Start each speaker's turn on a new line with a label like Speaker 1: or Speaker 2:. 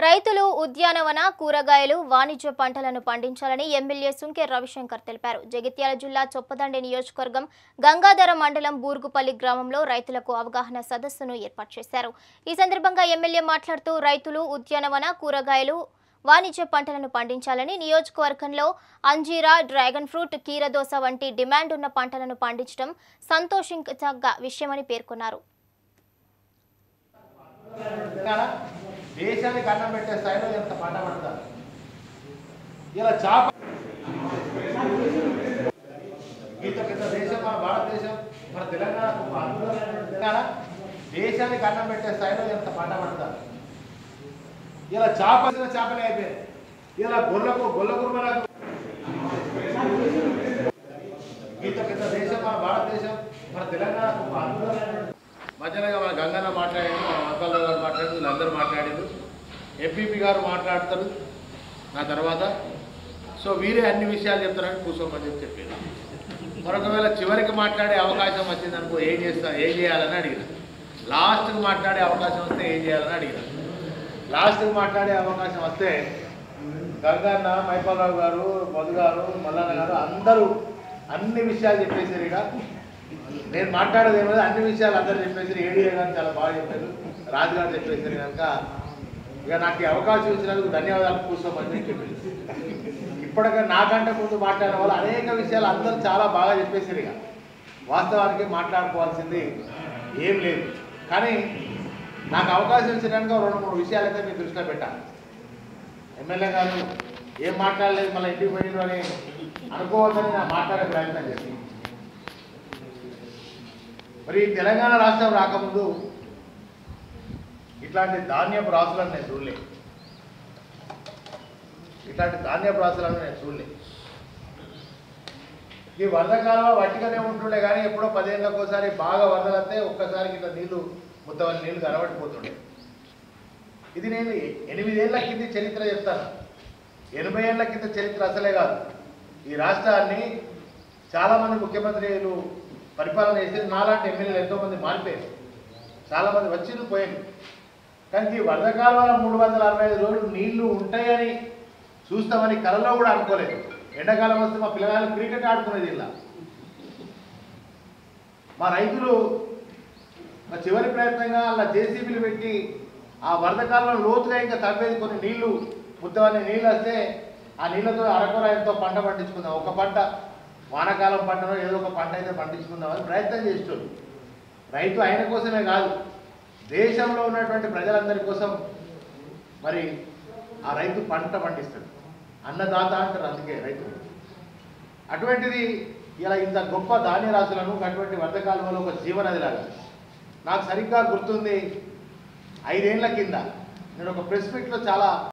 Speaker 1: రైతులు ఉద్యానవన కూరగాయలు వాణిజ్య పంటలను పండించాలని ఎమ్మెల్యే సుంకె రవిశంకర్ తెలిపారు జగిత్యాల జిల్లా చొప్పదండి నియోజకవర్గం గంగాధర మండలం బూర్గుపల్లి గ్రామంలో రైతులకు అవగాహన సదస్సును ఏర్పాటు చేశారు ఈ సందర్భంగా ఎమ్మెల్యే మాట్లాడుతూ రైతులు ఉద్యానవన కూరగాయలు వాణిజ్య పంటలను పండించాలని నియోజకవర్గంలో అంజీరా డ్రాగన్ ఫ్రూట్ కీరదోస వంటి డిమాండ్ ఉన్న పంటలను పండించడం సంతోషించదగ్గ విషయమని పేర్కొన్నారు
Speaker 2: తెలంగాణ దేశానికి అన్నం పెట్టే స్థాయిలో ఎంత పంట పడతారు ఇలా చాప ఇంత పెద్ద దేశం మన భారతదేశం మన తెలంగాణ తెలంగాణ దేశానికి అన్నం పెట్టే స్థాయిలో ఎంత పంట పడతారు ఇలా చాప చేపలే అయిపోయాయి ఇలా గొర్రెలకు గొల్ల కుర్మలకు ఇంత పెద్ద దేశం మన భారతదేశం మన తెలంగాణ మధ్యలో మన గంగన్న మాట్లాడారు మన మక్కల్లో గారు మాట్లాడారు వీళ్ళందరూ మాట్లాడారు ఎంపీపీ గారు మాట్లాడతారు నా తర్వాత సో వీరే అన్ని విషయాలు చెప్తారని కూర్చోమని చెప్పి చెప్పారు మరొకవేళ చివరికి మాట్లాడే అవకాశం వచ్చిందనుకో ఏం చేస్తా ఏం చేయాలని అడిగిన లాస్ట్కి మాట్లాడే అవకాశం వస్తే ఏం చేయాలని అడిగిన లాస్ట్కి మాట్లాడే అవకాశం వస్తే గంగన్న మైపాలరావు గారు మధు గారు మల్లన్న గారు అందరూ అన్ని విషయాలు చెప్పేసారు ఇక నేను మాట్లాడేది ఏమో అన్ని విషయాలు అందరూ చెప్పేసారు ఏడీఏ గారు చాలా బాగా చెప్పారు రాజు గారు చెప్పేసారు కనుక ఇక నాకు ఈ అవకాశం ఇచ్చినందుకు ధన్యవాదాలు కూర్చోమని చెప్పారు ఇప్పటికే నాకంటే ముందు మాట్లాడిన వాళ్ళు అనేక విషయాలు అందరూ చాలా బాగా చెప్పేసారు ఇక వాస్తవానికి మాట్లాడుకోవాల్సింది ఏం లేదు కానీ నాకు అవకాశం ఇచ్చినాక రెండు మూడు విషయాలు అయితే మీ దృష్టిలో పెట్టాను ఎమ్మెల్యే గారు ఏం మాట్లాడలేదు మళ్ళీ ఇంటికి పోయిన అని అనుకోవద్దని నా మాట్లాడే ప్రయత్నం చేసి మరి ఈ తెలంగాణ రాష్ట్రం రాకముందు ఇట్లాంటి ధాన్యపు రాసులను నేను చూడలే ఇట్లాంటి ధాన్యపు రాసులను నేను చూడలే ఈ వరదకాలం వట్టిగానే ఉంటుండే కానీ ఎప్పుడో పదేళ్ళకి ఒకసారి బాగా వరదలస్తే ఒక్కసారి ఇట్లా నీళ్లు ముద్దవని నీళ్లు కనబడిపోతుండే ఇది నేను ఎనిమిదేళ్ల కింద చరిత్ర చెప్తాను ఎనభై ఏళ్ల కింద చరిత్ర అసలే కాదు ఈ రాష్ట్రాన్ని చాలామంది ముఖ్యమంత్రులు పరిపాలన చేసి నాలాంటి ఎమ్మెల్యేలు ఎంతోమంది మారిపోయారు చాలామంది వచ్చింది పోయింది కానీ ఈ వరదకాలంలో మూడు వందల అరవై ఐదు రోజులు నీళ్లు ఉంటాయని చూస్తామని కలలో కూడా అనుకోలేదు ఎండాకాలం వస్తే మా పిల్లగాళ్ళు క్రికెట్ ఆడుకునేది ఇలా మా రైతులు మా చివరి ప్రయత్నంగా అలా జేసీబీలు పెట్టి ఆ వరదకాలంలో లోతుగా ఇంకా తవ్వేది కొన్ని నీళ్లు ముద్దవన్నీ నీళ్ళు వస్తే ఆ నీళ్ళతో అరకొర ఎంతో పంట పండించుకుందాం ఒక పంట వానాకాలం పంటలో ఏదో ఒక పంట అయితే పండించుకుందామని ప్రయత్నం చేస్తుంది రైతు ఆయన కోసమే కాదు దేశంలో ఉన్నటువంటి ప్రజలందరి కోసం మరి ఆ రైతు పంట పండిస్తాడు అన్నదాత అంటారు అందుకే రైతు అటువంటిది ఇలా ఇంత గొప్ప ధాన్య రాశులను అటువంటి వర్ధకాలంలో ఒక జీవనదిలాగా నాకు సరిగ్గా గుర్తుంది ఐదేళ్ల కింద నేను ఒక ప్రెస్ మీట్లో చాలా